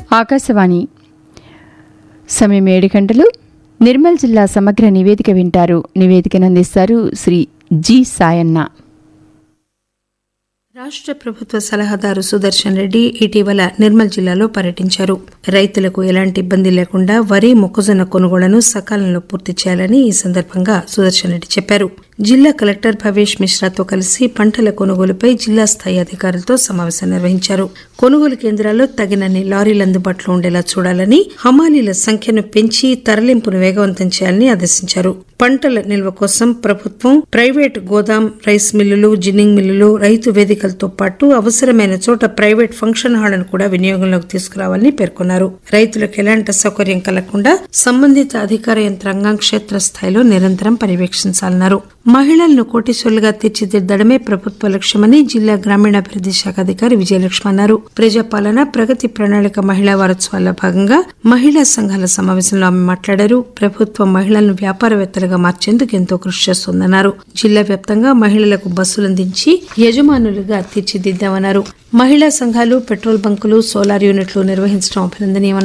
ఆకాశవాణి సమయం ఏడు గంటలు నిర్మల్ జిల్లా సమగ్ర నివేదిక వింటారు నివేదికను అందిస్తారు శ్రీ జి సాయన్న రాష్ట్ర ప్రభుత్వ సలహాదారు సుదర్శన్ రెడ్డి ఇటీవల నిర్మల్ జిల్లాలో పర్యటించారు రైతులకు ఎలాంటి ఇబ్బంది లేకుండా వరి మొక్కజొన్న కొనుగోళ్లను సకాలంలో పూర్తి చేయాలని ఈ సందర్భంగా సుదర్శన్ రెడ్డి చెప్పారు జిల్లా కలెక్టర్ భవేష్ మిశ్రాతో కలిసి పంటల కొనుగోలుపై జిల్లా స్థాయి అధికారులతో సమావేశం నిర్వహించారు కొనుగోలు కేంద్రాల్లో తగినన్ని లారీలు అందుబాటులో ఉండేలా చూడాలని హమాలీల సంఖ్యను పెంచి తరలింపును వేగవంతం చేయాలని ఆదేశించారు పంటల నిల్వ కోసం ప్రభుత్వం ప్రైవేట్ గోదాం రైస్ మిల్లులు జిన్నింగ్ మిల్లులు రైతు వేదికలతో పాటు అవసరమైన చోట ప్రైవేట్ ఫంక్షన్ హాళ్లను కూడా వినియోగంలోకి తీసుకురావాలని పేర్కొన్నారు రైతులకు ఎలాంటి అసౌకర్యం కలగకుండా సంబంధిత అధికార యంత్రాంగం క్షేత్రస్థాయిలో నిరంతరం పర్యవేక్షించాలన్నారు మహిళలను కోటీశ్వరులుగా తీర్చిదిద్దడమే ప్రభుత్వ లక్ష్యమని జిల్లా గ్రామీణాభివృద్ది శాఖ అధికారి విజయలక్ష్మి అన్నారు ప్రజాపాలన ప్రగతి ప్రణాళిక మహిళా వారోత్సవాల్లో భాగంగా మహిళా సంఘాల సమావేశంలో ఆమె మాట్లాడారు ప్రభుత్వం మహిళలను వ్యాపారవేత్తలుగా మార్చేందుకు ఎంతో కృషి చేస్తోందన్నారు జిల్లా వ్యాప్తంగా మహిళలకు బస్సులు అందించి యజమానులుగా తీర్చిదిద్దామన్నారు మహిళా సంఘాలు పెట్రోల్ బంకులు సోలార్ యూనిట్లు నిర్వహించడం అభినందనీయమన్నారు